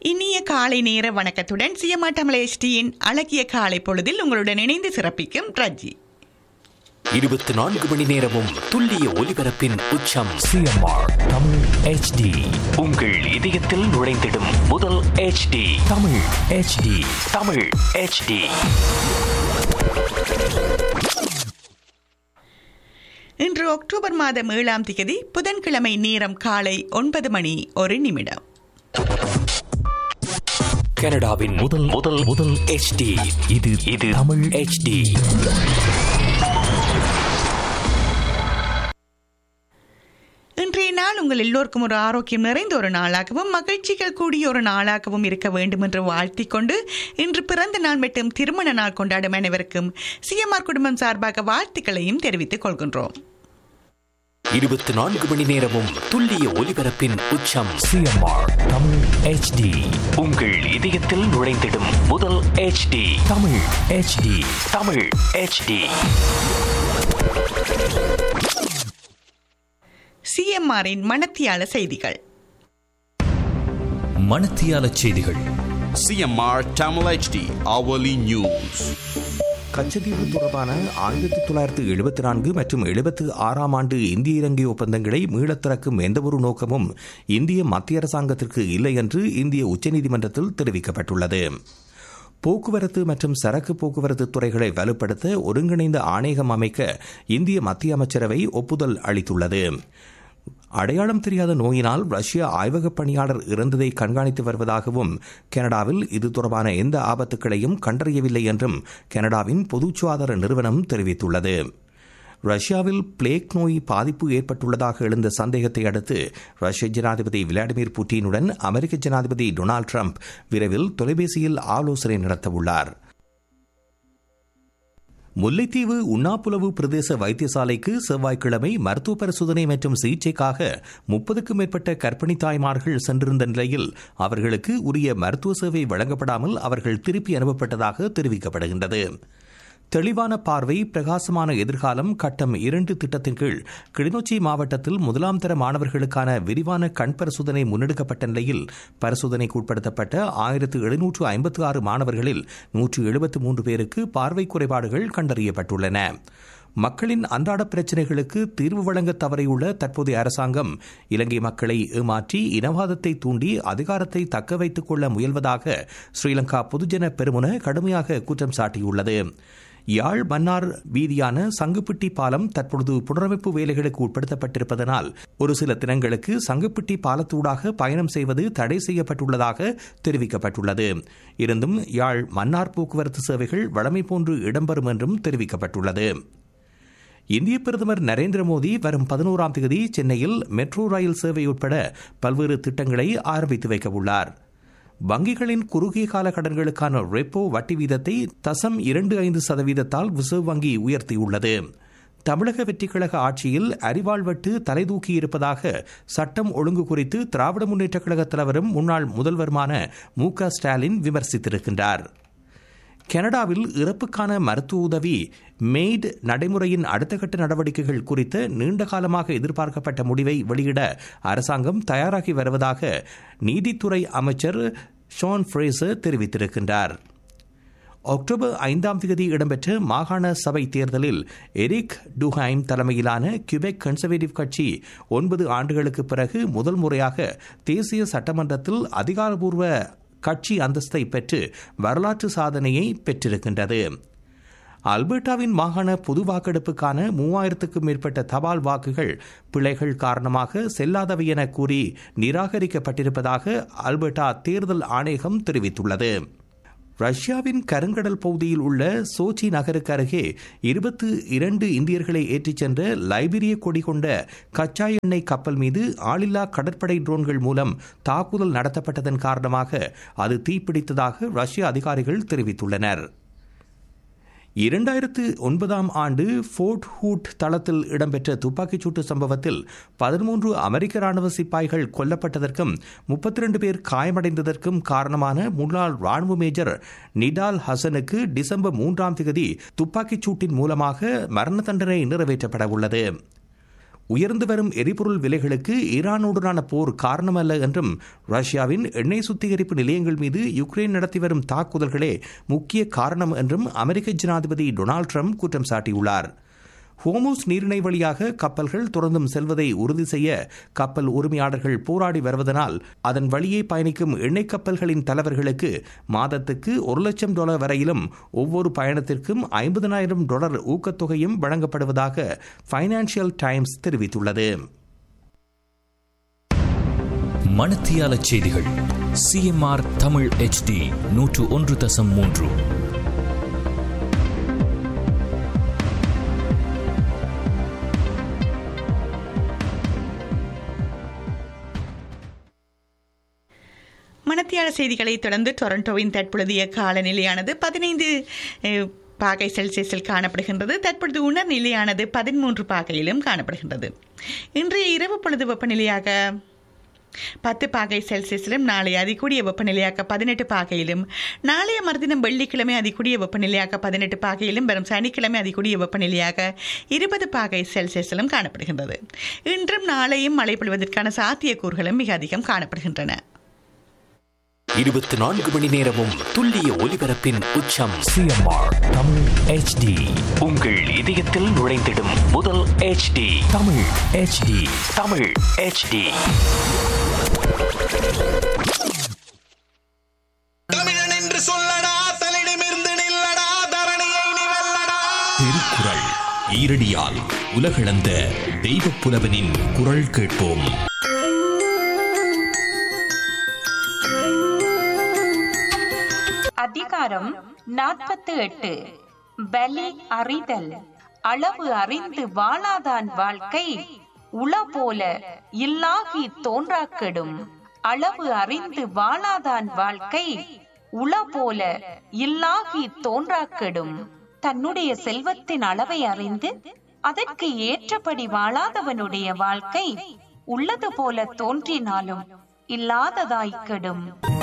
இனிய காலை நேர வணக்கத்துடன் சிஎம்ஆ தமிழ் அழகிய காலை பொழுதில் உங்களுடன் இணைந்து சிறப்பிக்கும் ரஜி இருபத்தி நான்கு மணி நேரமும் துல்லிய ஒலிபரப்பின் உச்சம் சிஎம்ஆர் தமிழ் ஹெச்டி உங்கள் இதயத்தில் நுழைந்திடும் முதல் HD Tamil HD Tamil HD இன்று அக்டோபர் மாதம் ஏழாம் தேதி புதன்கிழமை நேரம் காலை ஒன்பது மணி ஒரு நிமிடம் கனடாவின் முதல் முதல் முதல் HD இது இது தமிழ் HD இன்றைய நாள் உங்கள் எல்லோருக்கும் ஒரு ஆரோக்கியம் நிறைந்த ஒரு நாளாகவும் மகிழ்ச்சிகள் கூடிய ஒரு நாளாகவும் இருக்க வேண்டும் என்று வாழ்த்திக் கொண்டு இன்று பிறந்த நாள் மற்றும் திருமண நாள் கொண்டாடும் அனைவருக்கும் சிஎம்ஆர் குடும்பம் சார்பாக வாழ்த்துக்களையும் தெரிவித்துக் கொள்கின்றோம் இருபத்தி நான்கு மணி நேரமும் துல்லிய ஒலிபரப்பின் உச்சம் சிஎம்ஆர் தமிழ் ஹெச்டி உங்கள் இதயத்தில் நுழைந்திடும் முதல் HD Tamil HD Tamil HD சிஎம்ஆரின் மனத்தியால செய்திகள் மணத்தியால செய்திகள் CMR Tamil HD hourly news. Katchatheevu தொடர்பான ஆயிரத்தி தொள்ளாயிரத்து எழுபத்தி நான்கு மற்றும் எழுபத்து ஆறாம் ஆண்டு இந்திய இலங்கை ஒப்பந்தங்களை மீளத் திறக்கும் எந்தவொரு நோக்கமும் இந்திய மத்திய அரசாங்கத்திற்கு இல்லை என்று இந்திய உச்சநீதிமன்றத்தில் தெரிவிக்கப்பட்டுள்ளது போக்குவரத்து மற்றும் சரக்கு போக்குவரத்து துறைகளை வலுப்படுத்த ஒருங்கிணைந்த ஆணையகம் அமைக்க இந்திய மத்திய அமைச்சரவை ஒப்புதல் அளித்துள்ளது அடையாளம் தெரியாத நோயினால் ரஷ்ய ஆய்வகப் பணியாளர் இறந்ததை கண்காணித்து வருவதாகவும் கனடாவில் இது தொடர்பான எந்த ஆபத்துக்களையும் கண்டறியவில்லை என்றும் கனடாவின் பொது சுகாதார நிறுவனம் தெரிவித்துள்ளது ரஷ்யாவில் பிளேக் நோய் பாதிப்பு ஏற்பட்டுள்ளதாக எழுந்த சந்தேகத்தை அடுத்து ரஷ்ய ஜனாதிபதி விளாடிமிர் புட்டினுடன் அமெரிக்க ஜனாதிபதி டொனால்டு ட்ரம்ப் விரைவில் தொலைபேசியில் ஆலோசனை நடத்தவுள்ளார் முல்லைத்தீவு உண்ணாப்புலவு பிரதேச வைத்தியசாலைக்கு செவ்வாய்க்கிழமை மருத்துவ பரிசோதனை மற்றும் சிகிச்சைக்காக முப்பதுக்கும் மேற்பட்ட கர்ப்பிணி தாய்மார்கள் சென்றிருந்த நிலையில் அவர்களுக்கு உரிய மருத்துவ சேவை வழங்கப்படாமல் அவர்கள் திருப்பி அனுப்பப்பட்டதாக தெரிவிக்கப்படுகின்றது தெளிவான பார்வை பிரகாசமான எதிர்காலம் கட்டம் இரண்டு திட்டத்தின் கீழ் கிளிநொச்சி மாவட்டத்தில் முதலாம் தர மாணவர்களுக்கான விரிவான கண் பரிசோதனை முன்னெடுக்கப்பட்ட நிலையில் பரிசோதனைக்கு உட்படுத்தப்பட்ட ஆயிரத்து எழுநூற்று ஐம்பத்து ஆறு மாணவர்களில் நூற்று எழுபத்து மூன்று பேருக்கு பார்வை குறைபாடுகள் கண்டறியப்பட்டுள்ளன மக்களின் அன்றாட பிரச்சினைகளுக்கு தீர்வு வழங்க தவறியுள்ள தற்போதைய அரசாங்கம் இலங்கை மக்களை ஏமாற்றி இனவாதத்தை தூண்டி அதிகாரத்தை தக்க வைத்துக் கொள்ள முயல்வதாக ஸ்ரீலங்கா பொதுஜன பெருமுன கடுமையாக குற்றம் சாட்டியுள்ளது யாழ் மன்னார் வீதியான சங்குப்பிட்டி பாலம் தற்பொழுது புனரமைப்பு வேலைகளுக்கு உட்படுத்தப்பட்டிருப்பதனால் ஒரு சில தினங்களுக்கு சங்குப்பிட்டி பாலத்தூடாக பயணம் செய்வது தடை செய்யப்பட்டுள்ளதாக தெரிவிக்கப்பட்டுள்ளது இருந்தும் யாழ் மன்னார் போக்குவரத்து சேவைகள் வழமை போன்று இடம்பெறும் என்றும் தெரிவிக்கப்பட்டுள்ளது இந்திய பிரதமர் நரேந்திர மோடி வரும் பதினோராம் தேதி சென்னையில் மெட்ரோ ரயில் சேவை உட்பட பல்வேறு திட்டங்களை ஆரம்பித்து வைக்க உள்ளார் வங்கிகளின் குறுகிய கால கடன்களுக்கான ரெப்போ வட்டி வீதத்தை தசம் இரண்டு ஐந்து சதவீதத்தால் ரிசர்வ் வங்கி உயர்த்தியுள்ளது தமிழக வெற்றிக்கழக ஆட்சியில் அறிவாள்வட்டு தலைதூக்கி இருப்பதாக சட்டம் ஒழுங்கு குறித்து திராவிட முன்னேற்றக் கழக தலைவரும் முன்னாள் முதல்வருமான மு க ஸ்டாலின் விமர்சித்திருக்கின்றார் கனடாவில் இறப்புக்கான மருத்துவ உதவி மெய்ட் நடைமுறையின் அடுத்த கட்ட நடவடிக்கைகள் குறித்த நீண்ட காலமாக எதிர்பார்க்கப்பட்ட முடிவை வெளியிட அரசாங்கம் தயாராகி வருவதாக நீதித்துறை அமைச்சர் ஷான் ஃப்ரேசர் தெரிவித்திருக்கின்றார் அக்டோபர் ஐந்தாம் தேதி இடம்பெற்ற மாகாண சபை தேர்தலில் எரிக் டுஹைம் தலைமையிலான கியூபெக் கன்சர்வேட்டிவ் கட்சி ஒன்பது ஆண்டுகளுக்கு பிறகு முதல் முறையாக தேசிய சட்டமன்றத்தில் அதிகாரப்பூர்வ கட்சி அந்தஸ்தை பெற்று வரலாற்று சாதனையை பெற்றிருக்கின்றது அல்பர்டாவின் மாகாண பொது வாக்கெடுப்புக்கான மூவாயிரத்துக்கும் மேற்பட்ட தபால் வாக்குகள் பிழைகள் காரணமாக செல்லாதவை என கூறி நிராகரிக்கப்பட்டிருப்பதாக அல்பர்டா தேர்தல் ஆணையகம் தெரிவித்துள்ளது ரஷ்யாவின் கருங்கடல் பகுதியில் உள்ள சோச்சி நகருக்கு அருகே இருபத்து இரண்டு இந்தியர்களை ஏற்றிச் சென்ற லைபீரிய கொடி கொண்ட கச்சா எண்ணெய் கப்பல் மீது ஆளில்லா கடற்படை ட்ரோன்கள் மூலம் தாக்குதல் நடத்தப்பட்டதன் காரணமாக அது தீப்பிடித்ததாக ரஷ்ய அதிகாரிகள் தெரிவித்துள்ளனர் இரண்டாயிரத்து ஒன்பதாம் ஆண்டு ஃபோர்ட் ஹூட் தளத்தில் இடம்பெற்ற துப்பாக்கிச்சூட்டு சம்பவத்தில் பதிமூன்று அமெரிக்க ராணுவ சிப்பாய்கள் கொல்லப்பட்டதற்கும் முப்பத்தி ரெண்டு பேர் காயமடைந்ததற்கும் காரணமான முன்னாள் ராணுவ மேஜர் நிடால் ஹசனுக்கு டிசம்பர் மூன்றாம் தேதி துப்பாக்கிச்சூட்டின் மூலமாக மரண தண்டனை நிறைவேற்றப்பட உள்ளது உயர்ந்து வரும் எரிபொருள் விலைகளுக்கு ஈரானுடனான போர் காரணமல்ல என்றும் ரஷ்யாவின் எண்ணெய் சுத்திகரிப்பு நிலையங்கள் மீது யுக்ரைன் நடத்தி வரும் தாக்குதல்களே முக்கிய காரணம் என்றும் அமெரிக்க ஜனாதிபதி டொனால்ட் ட்ரம்ப் குற்றம் சாட்டியுள்ளார் ஹோமூஸ் நீரிணை வழியாக கப்பல்கள் தொடர்ந்தும் செல்வதை உறுதி செய்ய கப்பல் உரிமையாளர்கள் போராடி வருவதனால் அதன் வழியே பயணிக்கும் எண்ணெய் கப்பல்களின் தலைவர்களுக்கு மாதத்துக்கு ஒரு லட்சம் டாலர் வரையிலும் ஒவ்வொரு பயணத்திற்கும் ஐம்பதனாயிரம் டாலர் ஊக்கத்தொகையும் வழங்கப்படுவதாக ஃபைனான்சியல் டைம்ஸ் தெரிவித்துள்ளது மணத்தியால செய்திகள் சிஎம்ஆர் தமிழ் HD நூற்று ஒன்று தசம் மூன்று மணத்தியால செய்திகளை தொடர்ந்து டொரண்டோவின் தற்பொழுதைய காலநிலையானது பதினைந்து அஹ், பாகை செல்சியஸில் காணப்படுகின்றது தற்பொழுது உணர் நிலையானது பதிமூன்று பாகையிலும் காணப்படுகின்றது இன்றைய இரவு பொழுது வெப்பநிலையாக பத்து பாகை செல்சியஸிலும் நாளை அதிகூடிய வெப்பநிலையாக பதினெட்டு பாகையிலும் நாளைய மறுதினம் வெள்ளிக்கிழமை அதிகூடிய வெப்பநிலையாக பதினெட்டு பாகையிலும் வரும் சனிக்கிழமை அதிகூடிய வெப்பநிலையாக இருபது பாகை செல்சியஸிலும் காணப்படுகின்றது இன்றும் நாளையும் மழை பொழிவதற்கான சாத்தியக்கூறுகளும் மிக அதிகம் காணப்படுகின்றன இருபத்தி நான்கு மணி நேரமும் துல்லிய ஒலிபரப்பின் உச்சம் சிஎம்ஆர் தமிழ் HD உங்கள் இதயத்தில் நுழைந்திடும் முதல் HD Tamil HD Tamil HD தமிழன் என்று சொல்லடா தலிடமிருந்து நில்லடா தரணியை நீ வெல்லடா திருக்குறள் ஈரடியால் உலகளந்த தெய்வப் புலவனின் குரல் கேட்போம் அதிகாரம் நாற்பத்து எட்டு பலி அறிதல் அளவு அறிந்து வாழாதான் வாழ்க்கை உள போல இல்லாகி தோன்றாக்கெடும் அளவு அறிந்து வாழாதான் வாழ்க்கை உள போல இல்லாகி தோன்றாக்கெடும் தன்னுடைய செல்வத்தின் அளவை அறிந்து அதற்கு ஏற்றபடி வாழாதவனுடைய வாழ்க்கை உள்ளது போல தோன்றினாலும் இல்லாததாய்க்கெடும்